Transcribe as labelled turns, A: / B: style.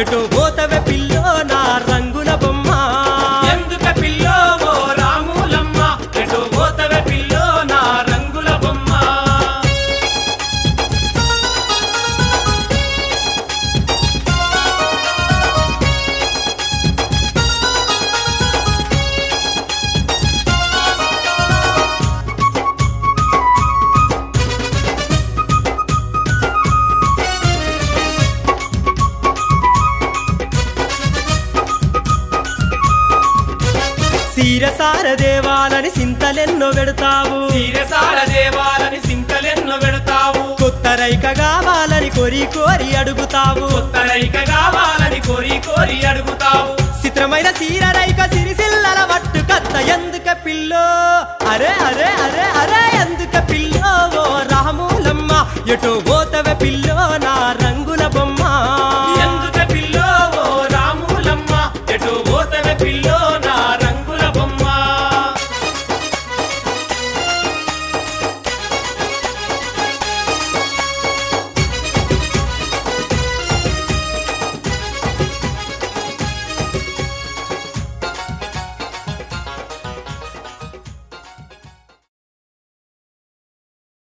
A: ఎటు పోతవే పిల్లో నా రంగుల బొమ్మ
B: ఎందుక పిల్లో ఓ రాములమ్మ ఎటు పోతవే పిల్లో నా రంగుల బొమ్మ
A: సీరసార దేవాలని సింతలెన్నో పెడతావు
B: తీరసాల దేవాలని సింతలెన్నో పెడతావు
A: కొత్త రైక కావాలని కోరి కోరి అడుగుతావు
B: కొత్త రైక కావాలని కోరి కోరి అడుగుతావు
A: చిత్రమైన సీర రైక సిరిసిల్లల మట్టు కత్త ఎందుక పిల్లో అరే అరే అరే అరే ఎందుక పిల్లో ఓ రాములమ్మ ఎటు ఓ